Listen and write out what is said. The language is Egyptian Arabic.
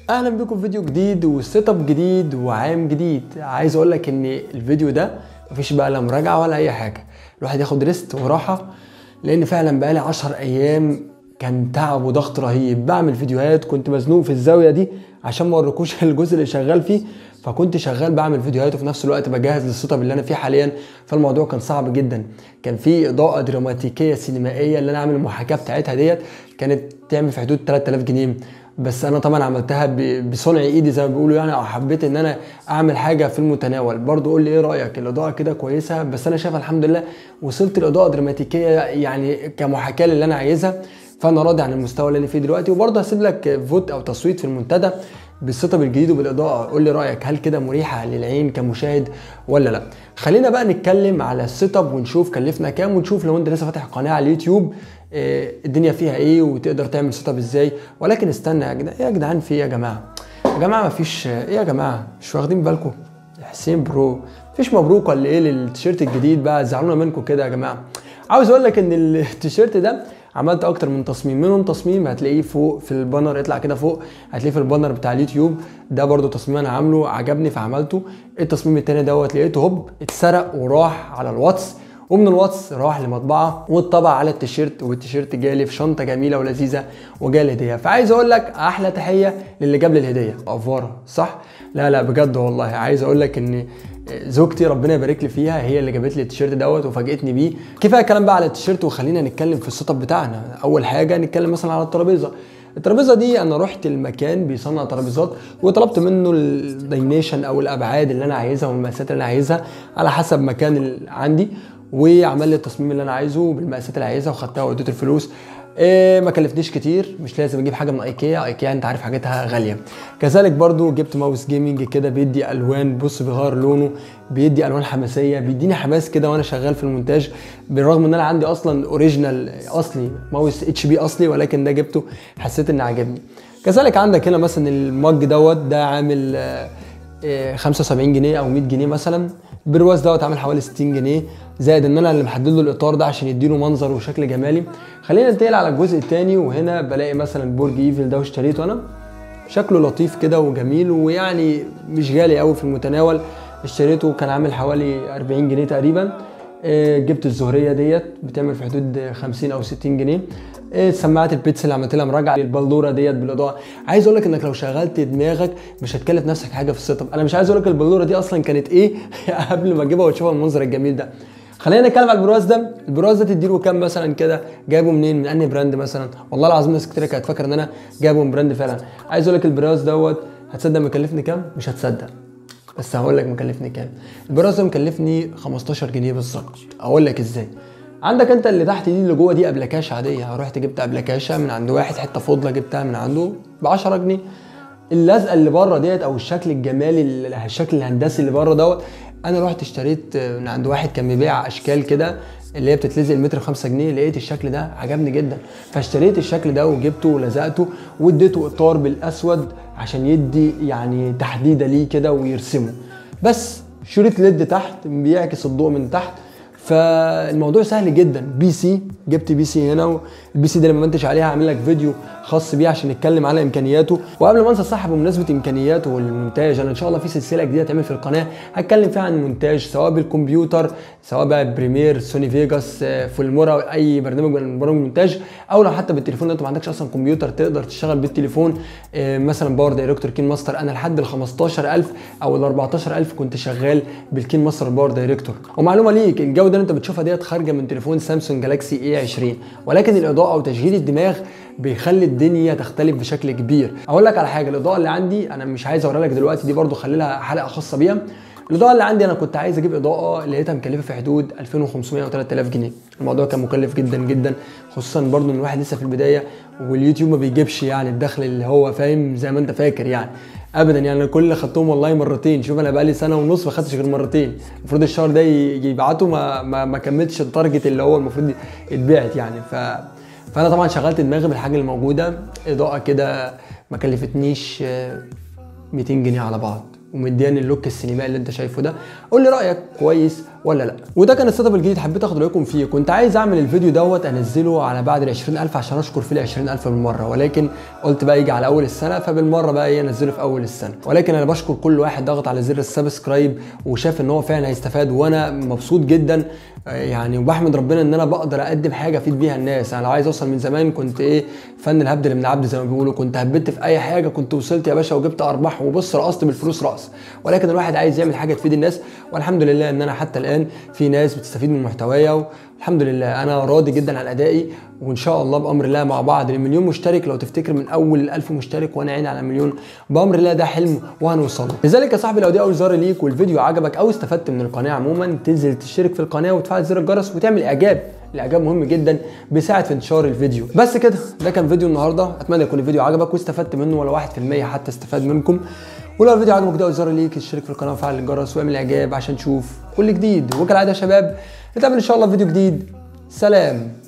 اهلا بكم في فيديو جديد وسيت اب جديد وعام جديد عايز اقول لك ان الفيديو ده مفيش بقى لا مراجعه ولا اي حاجه الواحد ياخد ريست وراحه لان فعلا بقالي 10 ايام كان تعب وضغط رهيب بعمل فيديوهات كنت مزنوق في الزاويه دي عشان ما اوريكوش الجزء اللي شغال فيه فكنت شغال بعمل فيديوهات وفي نفس الوقت بجهز للسيت اب اللي انا فيه حاليا فالموضوع كان صعب جدا كان في اضاءه دراماتيكيه سينمائيه اللي انا عامل المحاكاه بتاعتها ديت كانت تعمل في حدود 3000 جنيه بس انا طبعا عملتها ب- بصنع ايدي زي ما بيقولوا يعني او حبيت ان انا اعمل حاجه في المتناول برضو قول لي ايه رايك الاضاءه كده كويسه بس انا شايف الحمد لله وصلت لاضاءه دراماتيكيه يعني كمحاكاه للي انا عايزها فانا راضي عن المستوى اللي انا فيه دلوقتي وبرضه هسيب لك فوت او تصويت في المنتدى بالسيت اب الجديد وبالاضاءه قول لي رايك هل كده مريحه للعين كمشاهد ولا لا خلينا بقى نتكلم على السيت اب ونشوف كلفنا كام ونشوف لو انت لسه فاتح قناه على اليوتيوب آه، الدنيا فيها ايه وتقدر تعمل سيت اب ازاي ولكن استنى يا جدعان ايه يا جدعان في ايه يا جماعه يا جماعه مفيش ايه يا جماعه مش واخدين بالكم حسين برو مفيش مبروك ولا ايه للتيشيرت الجديد بقى زعلونا منكم كده يا جماعه عاوز اقول لك ان التيشيرت ده عملت اكتر من تصميم منهم تصميم هتلاقيه فوق في البانر اطلع كده فوق هتلاقيه في البانر بتاع اليوتيوب ده برضو تصميم انا عامله عجبني فعملته التصميم التاني دوت لقيته هوب اتسرق وراح على الواتس ومن الواتس راح لمطبعه واتطبع على التيشيرت والتيشيرت جالي في شنطه جميله ولذيذه وجالي هديه فعايز اقول لك احلى تحيه للي جاب لي الهديه افوره صح لا لا بجد والله عايز اقول لك ان زوجتي ربنا يبارك لي فيها هي اللي جابت لي التيشيرت دوت وفاجئتني بيه كفايه كلام بقى على التيشيرت وخلينا نتكلم في السيت اب بتاعنا اول حاجه نتكلم مثلا على الترابيزه الترابيزه دي انا رحت المكان بيصنع ترابيزات وطلبت منه الدايمنيشن او الابعاد اللي انا عايزها والمقاسات اللي انا عايزها على حسب مكان اللي عندي وعمل لي التصميم اللي انا عايزه بالمقاسات اللي عايزها وخدتها واديته الفلوس إيه ما كلفنيش كتير مش لازم اجيب حاجه من ايكيا ايكيا انت عارف حاجاتها غاليه كذلك برضو جبت ماوس جيمنج كده بيدي الوان بص بيغير لونه بيدي الوان حماسيه بيديني حماس كده وانا شغال في المونتاج بالرغم ان انا عندي اصلا اوريجينال اصلي ماوس اتش بي اصلي ولكن ده جبته حسيت ان عجبني كذلك عندك هنا مثلا المج دوت ده عامل آه، آه، 75 جنيه او 100 جنيه مثلا البرواز دوت عامل حوالي 60 جنيه زائد ان انا اللي محدد له الاطار ده عشان يديله منظر وشكل جمالي خلينا ننتقل على الجزء الثاني وهنا بلاقي مثلا برج ايفل ده واشتريته انا شكله لطيف كده وجميل ويعني مش غالي قوي في المتناول اشتريته كان عامل حوالي 40 جنيه تقريبا آه، جبت الزهريه ديت بتعمل في حدود 50 او 60 جنيه آه، سماعات البيتس اللي عملت لها مراجعه البلدوره ديت بالاضاءه عايز اقول لك انك لو شغلت دماغك مش هتكلف نفسك حاجه في السيت اب انا مش عايز اقول لك البلدوره دي اصلا كانت ايه قبل ما اجيبها وتشوفها المنظر الجميل ده خلينا نتكلم على البرواز ده البرواز ده تديله كام مثلا كده جايبه منين من انهي براند مثلا والله العظيم ناس كتير كانت فاكره ان انا جايبه من براند فعلا عايز اقول لك البرواز دوت هتصدق مكلفني كام مش هتصدق بس هقول لك مكلفني كام البراز ده مكلفني 15 جنيه بالظبط اقول لك ازاي عندك انت اللي تحت دي اللي جوه دي ابلكاشه عاديه رحت جبت ابلكاشه من عند واحد حته فضله جبتها من عنده ب 10 جنيه اللزقه اللي بره ديت او الشكل الجمالي ال- الشكل الهندسي اللي بره دوت انا رحت اشتريت من عند واحد كان بيبيع اشكال كده اللي هي بتتلزق المتر ب 5 جنيه لقيت الشكل ده عجبني جدا فاشتريت الشكل ده وجبته ولزقته واديته اطار بالاسود عشان يدي يعني تحديده ليه كده ويرسمه بس شريط ليد تحت بيعكس الضوء من تحت فالموضوع سهل جدا بي سي جبت بي سي هنا والبي سي ده لما منتج عليها هعمل لك فيديو خاص بيه عشان نتكلم على امكانياته وقبل ما انسى صح بمناسبه امكانياته والمونتاج انا ان شاء الله في سلسله جديده تعمل في القناه هتكلم فيها عن المونتاج سواء بالكمبيوتر سواء بقى بريمير سوني فيجاس آه، فيلمورا اي برنامج من برامج المونتاج او لو حتى بالتليفون انت ما عندكش اصلا كمبيوتر تقدر تشتغل بالتليفون آه، مثلا باور دايركتور كين ماستر انا لحد ال 15000 او ال 14000 كنت شغال بالكين ماستر باور دايركتور ومعلومه ليك الجوده اللي انت بتشوفها ديت خارجه من تليفون سامسونج جالاكسي اي 20 ولكن الاضاءه وتشغيل الدماغ بيخلي الدنيا تختلف بشكل كبير اقول لك على حاجه الاضاءه اللي عندي انا مش عايز اوريها لك دلوقتي دي برضو خلي لها حلقه خاصه بيها الاضاءه اللي عندي انا كنت عايز اجيب اضاءه لقيتها مكلفه في حدود 2500 او 3000 جنيه الموضوع كان مكلف جدا جدا خصوصا برضو ان الواحد لسه في البدايه واليوتيوب ما بيجيبش يعني الدخل اللي هو فاهم زي ما انت فاكر يعني ابدا يعني انا كل اللي خدتهم والله مرتين شوف انا بقالي سنه ونص ما خدتش غير مرتين المفروض الشهر ده ي- يبعته ما ما, ما كملتش التارجت اللي هو المفروض يتبعت يعني ف فانا طبعا شغلت دماغي بالحاجه اللي موجوده اضاءه كده ما كلفتنيش آه، 200 جنيه على بعض ومدياني اللوك السينمائي اللي انت شايفه ده قول لي رايك كويس ولا لا وده كان السيت اب الجديد حبيت اخد رايكم فيه كنت عايز اعمل الفيديو دوت انزله على بعد ال 20000 عشان اشكر فيه ال 20000 بالمره ولكن قلت بقى يجي على اول السنه فبالمره بقى ايه انزله في اول السنه ولكن انا بشكر كل واحد ضغط على زر السبسكرايب وشاف ان هو فعلا هيستفاد وانا مبسوط جدا يعني وبحمد ربنا ان انا بقدر اقدم حاجه افيد بيها الناس انا لو عايز اوصل من زمان كنت ايه فن الهبد اللي من العبد زي ما بيقولوا كنت هبت في اي حاجه كنت وصلت يا باشا وجبت ارباح وبص رقصت بالفلوس رقص ولكن الواحد عايز يعمل حاجه تفيد الناس والحمد لله ان انا حتى الان في ناس بتستفيد من محتوايا الحمد لله انا راضي جدا عن ادائي وان شاء الله بامر الله مع بعض المليون مشترك لو تفتكر من اول ال 1000 مشترك وانا عيني على مليون بامر الله ده حلم وهنوصل لذلك يا صاحبي لو دي اول زر ليك والفيديو عجبك او استفدت من القناه عموما تنزل تشترك في القناه وتفعل زر الجرس وتعمل اعجاب الاعجاب مهم جدا بيساعد في انتشار الفيديو بس كده ده كان فيديو النهارده اتمنى يكون الفيديو عجبك واستفدت منه ولا 1% حتى استفاد منكم ولو الفيديو عجبك ده زر ليك اشترك في القناه وفعل الجرس واعمل اعجاب عشان تشوف كل جديد وكالعاده يا شباب نتقابل ان شاء الله في فيديو جديد سلام